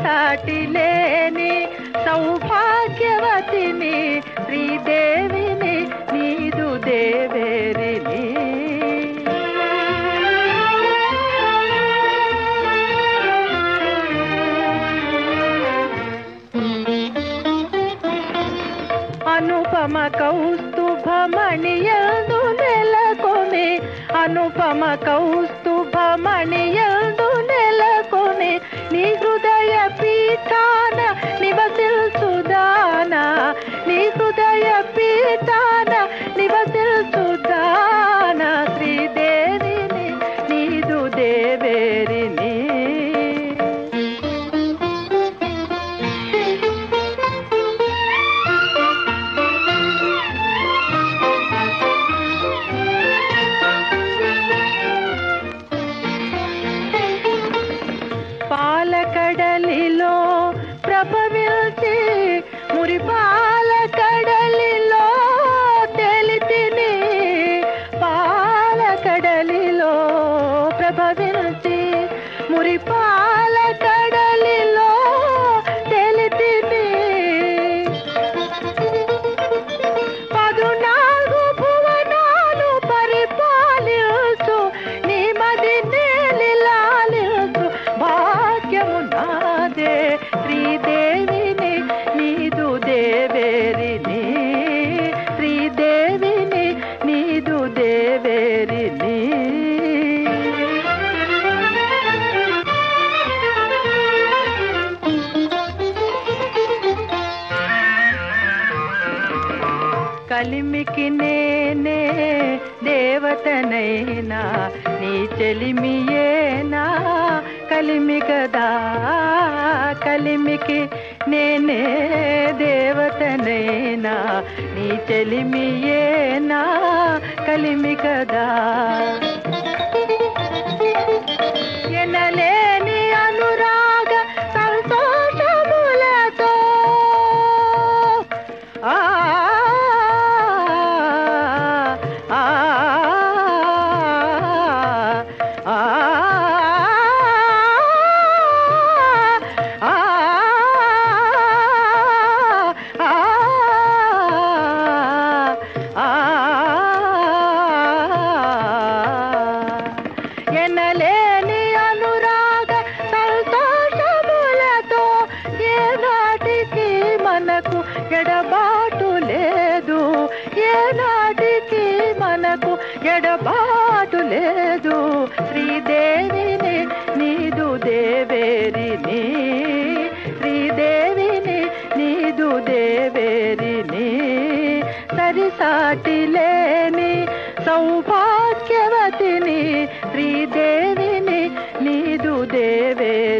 సరిసాటి లేని సౌభాగ్యవతిని శ్రీదేవిని నీదు దేవేరిని అనుపమ కౌస్తుభమణియందు నెలకొని అనుపమ కౌస్తుభమణియందు నెలకొని నీ హృదయ పీఠాన నివసిల్చుదాన నీ హృదయ పీఠాన నివసిల్చుదాన శ్రీదేవిని నీదు దేవేరిని పాలకడలిలో ప్రభవిల్చి మురి పాలకడలిలో తెలితిని పాలకడలిలో ప్రభవిల్చి మురి పాలకడలిలో తెలితిని పదునాలుగు భువనాలు పరిపాలించు నీ మది నేలిలాలించు భాగ్యము నాదే శ్రీదేవిని నీదు దేవేరిని శ్రీదేవిని నీదు దేవేరిని కలిమికి నేనే దేవతనైనా నీ చెలిమియేనా కలిమి కదా కలిమికి నేనే దేవతనైనా నీ చెలిమియేనా కలిమి కదా ఎనలేని అనురాగ సంతోషములతో ఆ ఆ ఆ ఎనలేని అనురాగ సంతోషములతో ఏనాటికి మనకు ఎడబాటు లేదు ఏనాటికి మనకు ఎడబాటు లేదు శ్రీదేవిని నీదు దేవేరిని శ్రీదేవిని నీదు దేవేరిని సరిసాటి లేని సౌభాగ్యవతిని శ్రీదేవిని నీదు దేవే